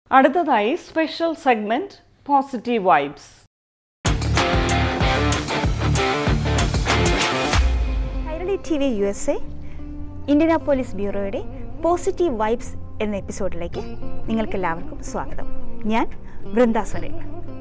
അടുത്തതായി special segment positive vibes Kairali T V U S A Indianapolis ബ്യൂറോയുടെ positive vibes എന്ന എപ്പിസോഡിലേക്ക് നിങ്ങൾക്കെല്ലാവർക്കും സ്വാഗതം ഞാൻ വൃന്ദ സുരേൻ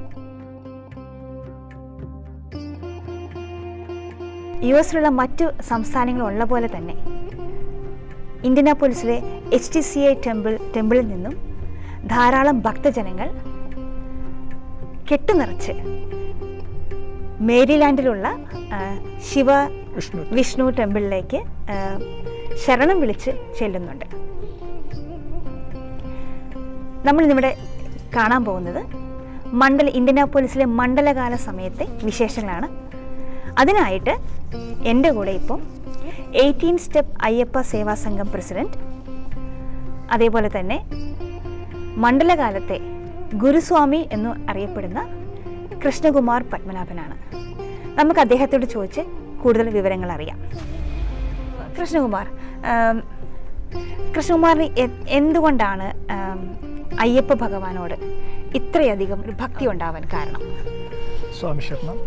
യു എസിലുള്ള മറ്റു സംസ്ഥാനങ്ങളുള്ള പോലെ തന്നെ ഇന്ത്യനാപോലിസിലെ H T C I temple ടെമ്പിളിൽ നിന്നും ധാരാളം ഭക്തജനങ്ങൾ കെട്ടുനിറച്ച് മേരിലാൻഡിലുള്ള ആ, ശിവ വിഷ്ണു വിഷ്ണു ടെമ്പിളിലേക്ക് ആ, ശരണം വിളിച്ച് ചെല്ലുന്നുണ്ട് നമ്മൾ ഇന്നിവിടെ കാണാൻ പോകുന്നത് മണ്ഡല ഇന്ത്യനാപോലിസിലെ മണ്ഡലകാല സമയത്തെ വിശേഷങ്ങളാണ് അതിനായിട്ട് എൻ്റെ കൂടെ ഇപ്പം എയ്റ്റീൻ സ്റ്റെപ്പ് അയ്യപ്പ സേവാ സംഘം പ്രസിഡന്റ് അതേപോലെ തന്നെ മണ്ഡലകാലത്തെ ഗുരുസ്വാമി എന്ന് അറിയപ്പെടുന്ന കൃഷ്ണകുമാർ പത്മനാഭനാണ് നമുക്ക് അദ്ദേഹത്തോട് ചോദിച്ച് കൂടുതൽ വിവരങ്ങൾ അറിയാം കൃഷ്ണകുമാർ ആം, കൃഷ്ണകുമാറിന് എ- എന്തുകൊണ്ടാണ് ആം, അയ്യപ്പ ഭഗവാനോട് ഇത്രയധികം ഒരു ഭക്തി ഉണ്ടാവാൻ കാരണം സ്വാമി ശരണം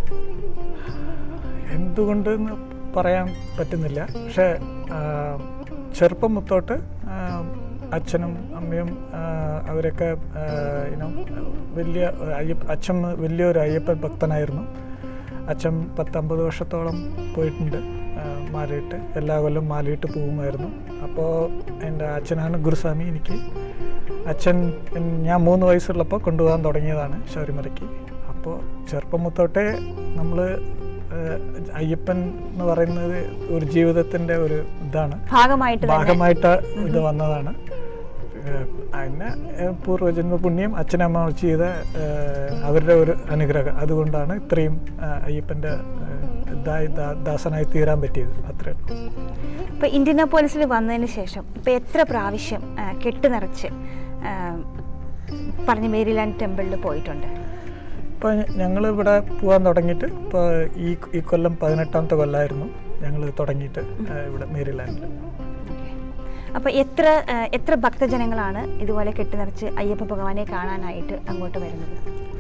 എന്തുകൊണ്ടെന്ന് പറയാൻ പറ്റുന്നില്ല പക്ഷേ ആ, ചെറുപ്പം മുത്തോട്ട് ആ, അച്ഛനും അമ്മയും ആ, അവരൊക്കെ ഇനം വലിയ അയ്യപ്പ അച്ഛൻ വലിയൊരു അയ്യപ്പൻ ഭക്തനായിരുന്നു അച്ഛൻ പത്തമ്പത് വർഷത്തോളം പോയിട്ടുണ്ട് ആ, മാലയിട്ട് എല്ലാ കൊല്ലം മാലയിട്ട് പോകുമായിരുന്നു അപ്പോൾ എൻ്റെ അച്ഛനാണ് ഗുരുസ്വാമി എനിക്ക് അച്ഛൻ എൻ- ഞാൻ മൂന്ന് വയസ്സുള്ളപ്പോൾ കൊണ്ടുപോകാൻ തുടങ്ങിയതാണ് ശബരിമലയ്ക്ക് അപ്പോൾ ചെറുപ്പം മുത്തോട്ടേ നമ്മൾ അയ്യപ്പൻ എന്ന് പറയുന്നത് ഒരു ജീവിതത്തിൻ്റെ ഒരു ഇതാണ് ഭാഗമായിട്ട് തന്നെ ഭാഗമായിട്ട് ഇത് വന്നതാണ് ഏഹ് അതിന് ഏഹ് പൂർവ്വജന്മ പുണ്യം അച്ഛനമ്മ ചെയ്ത ഏഹ് അവരുടെ ഒരു അനുഗ്രഹം അതുകൊണ്ടാണ് ഇത്രയും ഏഹ് അയ്യപ്പൻ്റെ ഏഹ് ഇതായി ദാ- ദാസനായി തീരാൻ പറ്റിയത് അത്രയും ഇപ്പൊ ഇന്ത്യനാപോലിസിൽ വന്നതിന് ശേഷം ഇപ്പൊ എത്ര പ്രാവശ്യം ആ, കെട്ട് നിറച്ച് ആ, പറഞ്ഞ മേരിലാൻഡ് ടെമ്പിളിൽ പോയിട്ടുണ്ട് ഇപ്പോൾ ഞങ്ങൾ ഇവിടെ പോകാൻ തുടങ്ങിയിട്ട് ഇപ്പോൾ ഈ ഈ കൊല്ലം പതിനെട്ടാമത്തെ കൊല്ലമായിരുന്നു ഞങ്ങൾ തുടങ്ങിയിട്ട് ഏഹ് ഇവിടെ മേരിലാൻഡിൽ അപ്പൊ എത്ര ആ, എത്ര ഭക്തജനങ്ങളാണ് ഇതുപോലെ കെട്ടി നിറച്ച് അയ്യപ്പ ഭഗവാനെ കാണാനായിട്ട് അങ്ങോട്ട് വരുന്നത്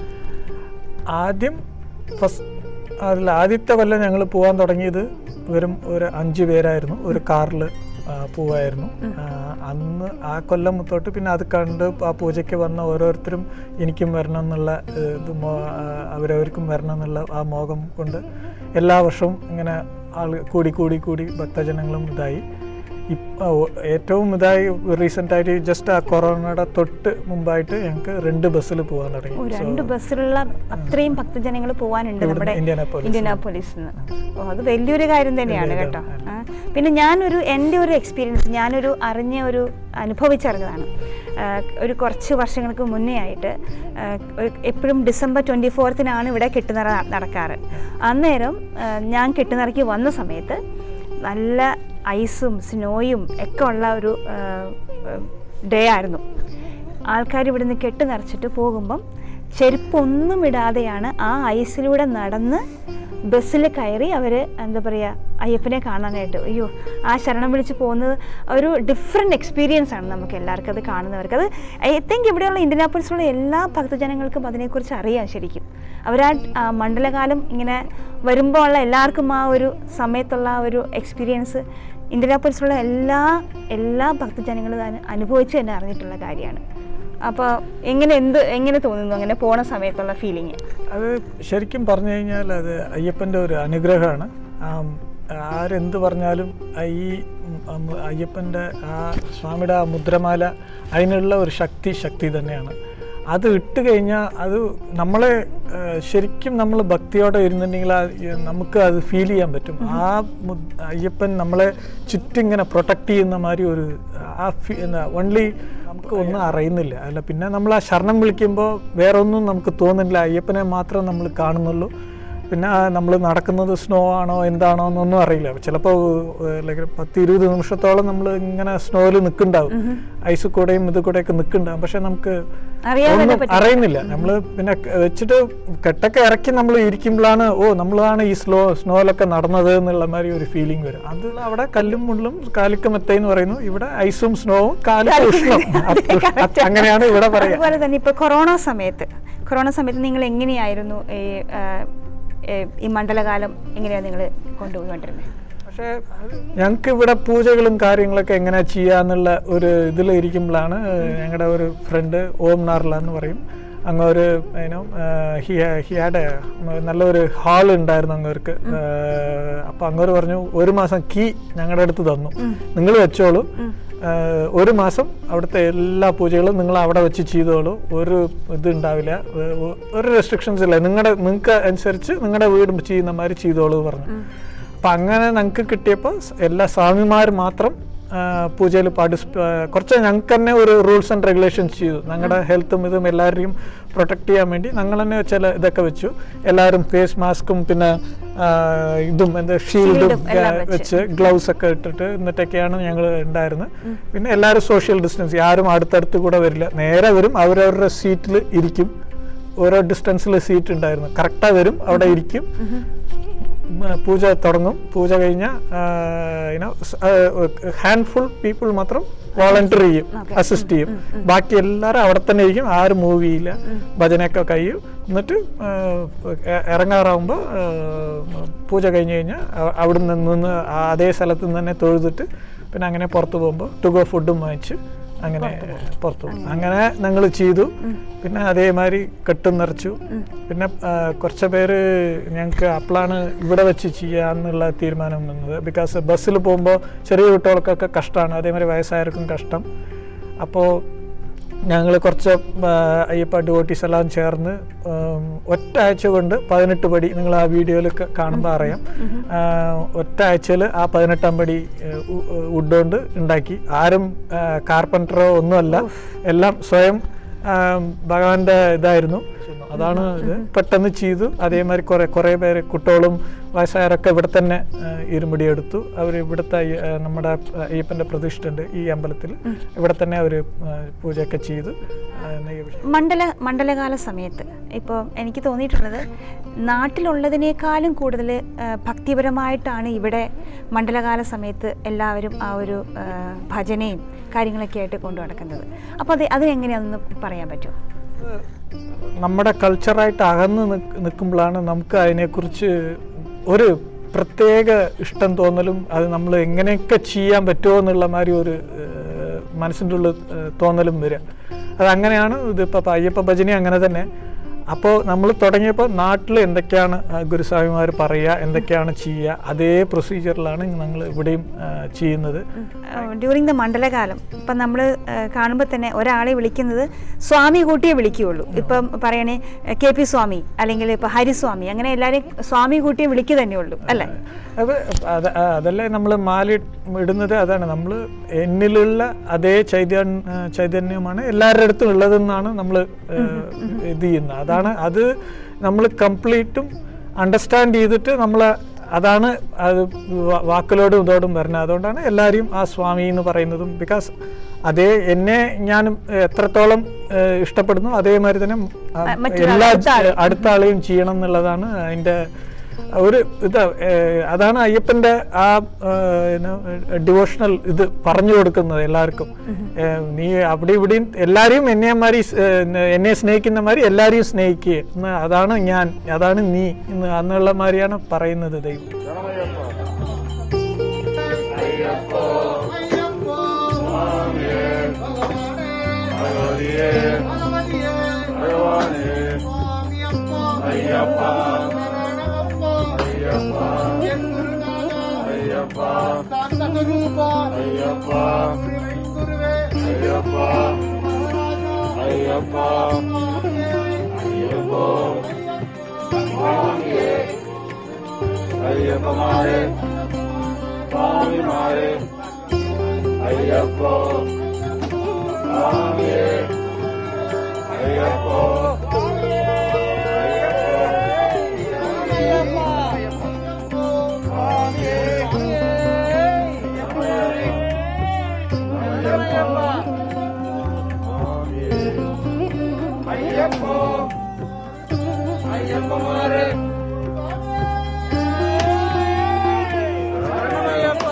ആദ്യം ഫസ്റ്റ് അതിൽ ആദ്യത്തെ കൊല്ലം ഞങ്ങൾ പോകാൻ തുടങ്ങിയത് വെറും ഒരു അഞ്ച് പേരായിരുന്നു ഒരു കാറിൽ പോവായിരുന്നു ആ, അന്ന് ആ കൊല്ലം തൊട്ട് പിന്നെ അത് കണ്ട് ആ പൂജയ്ക്ക് വന്ന ഓരോരുത്തരും എനിക്കും വരണം എന്നുള്ള ഏഹ്, ഇത് മോ- ആ, അവരവർക്കും വരണം എന്നുള്ള ആ മോഹം കൊണ്ട് എല്ലാ വർഷവും ഇങ്ങനെ ആൾ കൂടി കൂടി കൂടി ഭക്തജനങ്ങളും ഇതായി ഇപ്പ- ആ, ഓ- ഏറ്റവും ഇതായി റീസെൻ്റ് ആയിട്ട് ജസ്റ്റ് ആ കൊറോണയുടെ തൊട്ട് മുമ്പായിട്ട് ഞങ്ങൾക്ക് രണ്ട് ബസ്സിൽ പോകാൻ തുടങ്ങി ഓ, So, രണ്ട് ബസ്സിലുള്ള അത്രയും ഭക്തജനങ്ങൾ പോവാനുണ്ട് ഇവിടുന്ന് നമ്മുടെ ഇന്ത്യാനാപോലിസ്. ഇന്ത്യനാപോലിസിൽ നിന്ന് ഓ അത് വലിയൊരു കാര്യം തന്നെയാണ് വലിയ കേട്ടോ കാര്യം, ആ, പിന്നെ ഞാനൊരു എൻ്റെ ഒരു എക്സ്പീരിയൻസ് ഞാനൊരു അറിഞ്ഞ ഒരു അനുഭവിച്ചറിഞ്ഞതാണ് ആ, ഒരു കുറച്ച് വർഷങ്ങൾക്ക് മുന്നേ ആയിട്ട് ആ, ഒരു- എപ്പോഴും ഡിസംബർ ട്വൻറ്റി ഫോർത്തിനാണ് ഇവിടെ കെട്ടുനിറ നടക്കാറ് അന്നേരം ആ, ഞാൻ കെട്ടുനിറയ്ക്ക് വന്ന സമയത്ത് നല്ല ഐസും സ്നോയും ഒക്കെ ഉള്ള ഒരു ഡേ ആയിരുന്നു ആൾക്കാർ ഇവിടുന്ന് കെട്ട് നിറച്ചിട്ട് പോകുമ്പം ചെരുപ്പൊന്നും ഇടാതെയാണ് ആ ഐസിലൂടെ നടന്ന് ബസ്സിൽ കയറി അവർ എന്താ പറയുക അയ്യപ്പനെ കാണാനായിട്ട് അയ്യോ ആ ശരണം വിളിച്ച് പോകുന്നത് ഒരു ഡിഫറെൻറ്റ് എക്സ്പീരിയൻസ് ആണ് നമുക്ക് എല്ലാവർക്കും അത് കാണുന്നവർക്ക് അത് ഐ തിങ്ക് ഇവിടെയുള്ള ഇന്ത്യനാപോളിസിലുള്ള എല്ലാ ഭക്തജനങ്ങൾക്കും അതിനെക്കുറിച്ച് അറിയാം ശരിക്കും അവരാ ആ മണ്ഡലകാലം ഇങ്ങനെ വരുമ്പോൾ ഉള്ള എല്ലാവർക്കും ആ ഒരു സമയത്തുള്ള ആ ഒരു എക്സ്പീരിയൻസ് ഇന്ത്യനാപോളിസിലുള്ള എല്ലാ എല്ലാ ഭക്തജനങ്ങളും അത് അനുഭവിച്ച് തന്നെ അറിഞ്ഞിട്ടുള്ള കാര്യമാണ് അപ്പോൾ എങ്ങനെ എന്ത് എങ്ങനെ തോന്നുന്നു അങ്ങനെ പോണ സമയത്തുള്ള ഫീലിങ് അത് ശരിക്കും പറഞ്ഞു കഴിഞ്ഞാൽ അത് അയ്യപ്പൻ്റെ ഒരു അനുഗ്രഹമാണ് ആം, ആരെന്ത് പറഞ്ഞാലും ആ ഈ ഉം, ഉം, അയ്യപ്പൻ്റെ ആ സ്വാമിയുടെ ആ മുദ്രമാല അതിനുള്ള ഒരു ശക്തി ശക്തി തന്നെയാണ് അത് ഇട്ട് കഴിഞ്ഞാൽ അത് നമ്മളെ ആ, ശരിക്കും നമ്മൾ ഭക്തിയോടെ ഇരുന്നുണ്ടെങ്കിൽ ആ, ഈ നമുക്ക് അത് ഫീൽ ചെയ്യാൻ പറ്റും ആ മു- അയ്യപ്പൻ നമ്മളെ ചുറ്റും ഇങ്ങനെ പ്രൊട്ടക്റ്റ് ചെയ്യുന്ന മാതിരി ഒരു ആ ഫീ ഓൺലി നമുക്ക് ഒന്നും അറിയുന്നില്ല അല്ല പിന്നെ നമ്മൾ ആ ശരണം വിളിക്കുമ്പോൾ വേറെ ഒന്നും നമുക്ക് തോന്നുന്നില്ല അയ്യപ്പനെ മാത്രം നമ്മൾ കാണുന്നുള്ളൂ പിന്നെ നമ്മൾ നടക്കുന്നത് സ്നോ ആണോ എന്താണോ എന്നൊന്നും അറിയില്ല ചിലപ്പോൾ ലൈക്ക് പത്ത് ഇരുപത് നിമിഷത്തോളം നമ്മൾ ഇങ്ങനെ സ്നോയിൽ നിൽക്കുന്നുണ്ടാവും ഐസ് കൂടെയും ഇത് കൂടെയൊക്കെ നിൽക്കുന്നുണ്ടാവും പക്ഷെ നമുക്ക് അറിയാതെ ഒന്നും പറ്റി- അറിയുന്നില്ല നമ്മൾ പിന്നെ ക- വെച്ചിട്ട് കെട്ടൊക്കെ ഇറക്കി നമ്മൾ ഇരിക്കുമ്പോഴാണ് ഓ നമ്മളാണ് ഈ സ്ലോ സ്നോയിലൊക്കെ നടന്നത് എന്നുള്ള മാതിരി ഒരു ഫീലിംഗ് വരും അത് അവിടെ കല്ലും മുള്ളും കാലിക്ക് മെത്തയെന്ന് പറയുന്നു ഇവിടെ ഐസും സ്നോവും കാലിക്ക് ഉഷ്ണം അത് ഉഷ്- അത് അങ്ങനെയാണ് ഇവിടെ പറയുക അതുപോലെ തന്നെ ഇപ്പോൾ കൊറോണ സമയത്ത് കൊറോണ സമയത്ത് നിങ്ങൾ എങ്ങനെയായിരുന്നു ഈ ആ, ഏ, ഈ മണ്ഡലകാലം എങ്ങനെയാണ് നിങ്ങൾ കൊണ്ടുപോയിക്കൊണ്ടിരുന്നത് പക്ഷേ ഞങ്ങൾക്ക് ഇവിടെ പൂജകളും കാര്യങ്ങളൊക്കെ എങ്ങനെ ചെയ്യാന്നുള്ള ഒരു ഇതിൽ ഇരിക്കുമ്പോഴാണ് ഞങ്ങളുടെ ഒരു ഫ്രണ്ട് ഓം നാർല എന്ന് പറയും അങ്ങ് ഒരു ഏനോ ഹിയാഡ് നല്ലൊരു ഹാൾ ഉണ്ടായിരുന്നു അങ്ങവർക്ക് അപ്പോൾ അങ്ങോര് പറഞ്ഞു ഒരു മാസം കീ ഞങ്ങളുടെ അടുത്ത് തന്നു നിങ്ങൾ വെച്ചോളൂ ഏഹ് ഒരു മാസം അവിടുത്തെ എല്ലാ പൂജകളും നിങ്ങൾ അവിടെ വെച്ച് ചെയ്തോളൂ ഒരു ഇത് ഉണ്ടാവില്ല ഏഹ് ഒ- ഒരു റെസ്ട്രിക്ഷൻസ് ഇല്ല നിങ്ങളുടെ നിങ്ങൾക്ക് അനുസരിച്ച് നിങ്ങളുടെ വീട് ചെയ്യുന്ന മാതിരി ചെയ്തോളൂ പറഞ്ഞു അപ്പം അങ്ങനെ ഞങ്ങൾക്ക് കിട്ടിയപ്പോൾ എല്ലാ സ്വാമിമാർ മാത്രം പൂജയിൽ പാർട്ടിസിപ്പ കുറച്ച് ഞങ്ങൾക്ക് തന്നെ ഒരു റൂൾസ് ആൻഡ് റെഗുലേഷൻസ് ചെയ്തു ഞങ്ങളുടെ ഹെൽത്തും ഇതും എല്ലാവരെയും പ്രൊട്ടക്ട് ചെയ്യാൻ വേണ്ടി ഞങ്ങൾ തന്നെ ചില ഇതൊക്കെ വെച്ചു എല്ലാവരും ഫേസ് മാസ്കും പിന്നെ ആ, ഇതും എന്താ ഷീൽഡും Shieldും എല്ലാം വെച്ച്. വെച്ച് ഗ്ലൗസ് ഒക്കെ ഇട്ടിട്ട് എന്നിട്ടൊക്കെയാണ് ഞങ്ങൾ ഉണ്ടായിരുന്നത് പിന്നെ എല്ലാവരും സോഷ്യൽ ഡിസ്റ്റൻസ് ആരും അടുത്തടുത്ത് കൂടെ വരില്ല നേരെ വരും അവരവരുടെ സീറ്റിൽ ഇരിക്കും ഓരോ ഡിസ്റ്റൻസിൽ സീറ്റ് ഉണ്ടായിരുന്നു കറക്റ്റായി വരും അവിടെ ഇരിക്കും ഉം, പൂജ തുടങ്ങും പൂജ കഴിഞ്ഞാൽ യുനോ ഹാൻഡ്ഫുൾ പീപ്പിൾ മാത്രം വോളണ്ടിയർ ചെയ്യും Okay. അസിസ്റ്റ് ചെയ്യും ബാക്കി എല്ലാവരും അവിടെ തന്നെ ഇരിക്കും ആരും മൂവ് ചെയ്യില്ല ഭജനയൊക്കെ കഴിയും എന്നിട്ട് ആ, എ- ഇറങ്ങാറാവുമ്പോൾ ആ, പൂജ കഴിഞ്ഞ് കഴിഞ്ഞാൽ അ- അവിടെ നിന്ന് ആ അതേ സ്ഥലത്ത് നിന്ന് തന്നെ തൊഴുതിട്ട് പിന്നെ അങ്ങനെ പുറത്ത് പോകുമ്പോൾ ടുഗോ ഫുഡും വാങ്ങിച്ച് അങ്ങനെ പുറത്തു പോകും അങ്ങനെ ഞങ്ങൾ ചെയ്തു പിന്നെ അതേമാതിരി കെട്ടും നിറച്ചു പിന്നെ ആ, കുറച്ച് പേര് ഞങ്ങൾക്ക് അപ്പോഴാണ് ഇവിടെ വെച്ച് ചെയ്യാന്നുള്ള തീരുമാനം വന്നത് ബിക്കോസ് ബസ്സിൽ പോകുമ്പോൾ ചെറിയ കുട്ടികൾക്കൊക്കെ കഷ്ടമാണ് അതേമാതിരി വയസ്സായവർക്കും കഷ്ടം അപ്പോൾ ഞങ്ങൾ കുറച്ച് ആ, അയ്യപ്പ ഡിവോട്ടീസ് എല്ലാം ചേർന്ന് ഉം, ഒറ്റ ആഴ്ച കൊണ്ട് പതിനെട്ട് പടി നിങ്ങൾ ആ വീഡിയോയിൽ കാണുമ്പോൾ അറിയാം ആ, ഒറ്റ ആഴ്ചയിൽ ആ പതിനെട്ടാം പടി വുഡ് കൊണ്ട് ഉണ്ടാക്കി ആരും കാർപ്പൻറ്ററോ ഒന്നുമല്ല എല്ലാം സ്വയം ആ, ഭഗവാന്റെ ഇതായിരുന്നു അതാണ് ഇത് പെട്ടെന്ന് ചെയ്തു അതേമാതിരി കുറേ കുറേ പേര് കുട്ടികളും വയസ്സായവരൊക്കെ ഇവിടെ തന്നെ ആ, ഇരുമുടി എടുത്തു അവർ ഇവിടുത്തെ അയ്യ- ആ, നമ്മുടെ അയ്യപ്പൻ്റെ പ്രതിഷ്ഠ ഉണ്ട് ഈ അമ്പലത്തിൽ ഇവിടെ തന്നെ അവർ പൂജയൊക്കെ ചെയ്തു ആ, നെയ്യഭിഷേകം മണ്ഡല മണ്ഡലകാല സമയത്ത് ഇപ്പോൾ എനിക്ക് തോന്നിയിട്ടുള്ളത് നാട്ടിലുള്ളതിനേക്കാളും കൂടുതൽ ആ, ഭക്തിപരമായിട്ടാണ് ഇവിടെ മണ്ഡലകാല സമയത്ത് എല്ലാവരും ആ ഒരു ആ, ഭജനയും കാര്യങ്ങളൊക്കെ ആയിട്ട് കൊണ്ടു നടക്കുന്നത് അപ്പോൾ അത് അത് എങ്ങനെയാണെന്ന് പറയാൻ പറ്റുമോ നമ്മുടെ കൾച്ചറായിട്ട് അകന്ന് നിൽക്കുമ്പോഴാണ് നമുക്ക് അതിനെക്കുറിച്ച് ഒരു പ്രത്യേക ഇഷ്ടം തോന്നലും അത് നമ്മൾ എങ്ങനെയൊക്കെ ചെയ്യാൻ പറ്റുമോ എന്നുള്ള മാതിരി ഒരു ഏഹ്, മനസ്സിൻ്റെ ഉള്ളിൽ ഏഹ്, തോന്നലും വരിക അത് അങ്ങനെയാണ് ഇതിപ്പോൾ അയ്യപ്പ ഭജനി അങ്ങനെ തന്നെ അപ്പോൾ നമ്മൾ തുടങ്ങിയപ്പോൾ നാട്ടിൽ എന്തൊക്കെയാണ് ആ, ഗുരുസ്വാമിമാർ പറയുക എന്തൊക്കെയാണ് ചെയ്യുക അതേ പ്രൊസീജിയറിലാണ് ഞങ്ങൾ ഇവിടെയും ആ, ചെയ്യുന്നത് ഡ്യൂറിങ് ദ മണ്ഡലകാലം ഇപ്പം നമ്മൾ കാണുമ്പോൾ തന്നെ ഒരാളെ വിളിക്കുന്നത് സ്വാമി കൂട്ടിയേ വിളിക്കുകയുള്ളൂ ഇപ്പം പറയണേ കെ പി സ്വാമി അല്ലെങ്കിൽ ഇപ്പം ഹരിസ്വാമി അങ്ങനെ എല്ലാവരെയും സ്വാമി കൂട്ടിയേ വിളിക്കുക തന്നെയുള്ളൂ അല്ലേ അത് അത് ആ, അതല്ലേ നമ്മൾ മാല ഇടുന്നത് അതാണ് നമ്മൾ എന്നിലുള്ള അതേ ചൈതന്യ ചൈതന്യമാണ് എല്ലാവരുടെ അടുത്തും ഉള്ളതെന്നാണ് നമ്മൾ ഇത് ചെയ്യുന്നത് അതാണ് അത് നമ്മൾ കംപ്ലീറ്റും അണ്ടർസ്റ്റാൻഡ് ചെയ്തിട്ട് നമ്മൾ അതാണ് അത് വാ- വാക്കിലോടും ഇതോടും വരുന്നത് അതുകൊണ്ടാണ് എല്ലാവരെയും ആ സ്വാമി എന്ന് പറയുന്നതും ബിക്കോസ് അതേ എന്നെ ഞാൻ എത്രത്തോളം ഏഹ്, ഇഷ്ടപ്പെടുന്നു അതേമാതിരി തന്നെ ആ, മറ്റൊരാൾ എല്ലാ അടുത്ത ആളെ. അടുത്ത ആളെയും ചെയ്യണം എന്നുള്ളതാണ് അതിൻ്റെ ഒരു ഇത് ഏഹ്, അതാണ് അയ്യപ്പൻ്റെ ആ ഡിവോഷണൽ ഇത് പറഞ്ഞു കൊടുക്കുന്നത് എല്ലാവർക്കും ഏഹ്, നീ അവിടെ ഇവിടെയും എല്ലാവരെയും എന്നെ മാതിരി സ്- ഏഹ്, എന്നെ സ്നേഹിക്കുന്ന മാതിരി എല്ലാവരെയും സ്നേഹിക്കുക എന്ന് അതാണ് ഞാൻ അതാണ് നീ എന്ന് എന്നുള്ള മാതിരിയാണ് പറയുന്നത് ദൈവം അയ്യപ്പമാരെ സ്വാമിമാരെ അയ്യപ്പോ സ്വാമിയെ അയ്യപ്പോ അയ്യപ്പോ അയ്യപ്പോ അയ്യപ്പമാരെ ശരണമയ്യപ്പ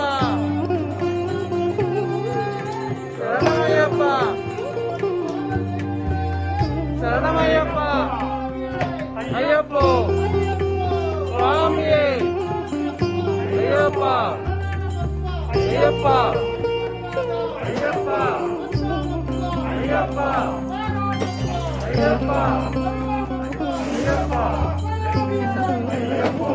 ശരണമയ്യപ്പ ശരണമയ്യപ്പ അയ്യപ്പോ സ്വാമിയേ അയ്യപ്പ അയ്യപ്പ അയ്യപ്പ അയ്യപ്പ അയ്യപ്പ അയ്യപ്പ അയ്യപ്പോ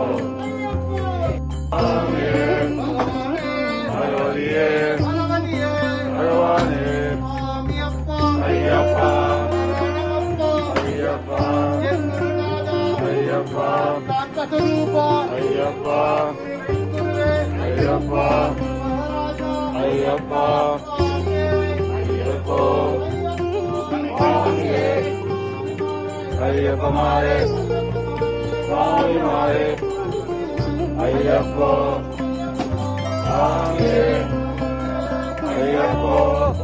ഭഗവതിയെ ഭഗവാനെ അയ്യപ്പ അയ്യപ്പ അയ്യപ്പ അയ്യപ്പ അയ്യപ്പ അയ്യപ്പ അയ്യപ്പോ സ്വാമിയേ അയ്യപ്പമാരെ സ്വാമിമാരെ അയ്യപ്പോ സ്വാമിയേ അയ്യപ്പോ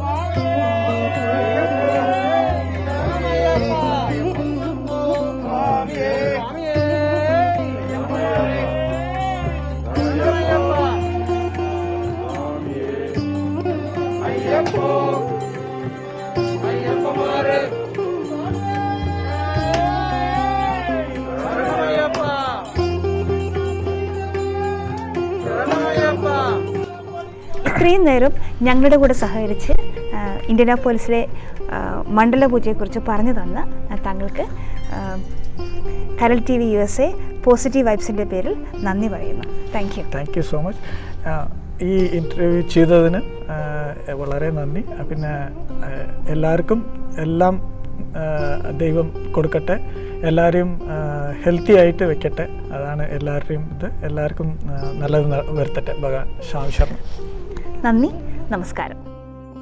അയ്യപ്പോ അയ്യപ്പമാരെ ശരണമയ്യപ്പ ശരണമയ്യപ്പ ഇത്രയും നേരം ഞങ്ങളുടെ കൂടെ സഹകരിച്ച് ആ, ഇന്ത്യനാപോലിസിലെ ആ, മണ്ഡല പൂജയെക്കുറിച്ച് പറഞ്ഞു തന്ന ആ, താങ്കൾക്ക് ആ, കരൾ T V U S A positive വൈബ്സിൻ്റെ പേരിൽ നന്ദി പറയുന്നു thank you thank you so much ഈ ഇൻ്റർവ്യൂ ചെയ്തതിന് ആ, വളരെ നന്ദി ആ, പിന്നെ ആ, എല്ലാവർക്കും എല്ലാം ആ, ദൈവം കൊടുക്കട്ടെ എല്ലാവരെയും ഹെൽത്തി ആയിട്ട് വെക്കട്ടെ അതാണ് എല്ലാവരുടെയും ഇത് എല്ലാവർക്കും ആ, നല്ലത് ന- വരുത്തട്ടെ ഭഗവാൻ ശ്യാം ശർമ്മ നന്ദി നമസ്കാരം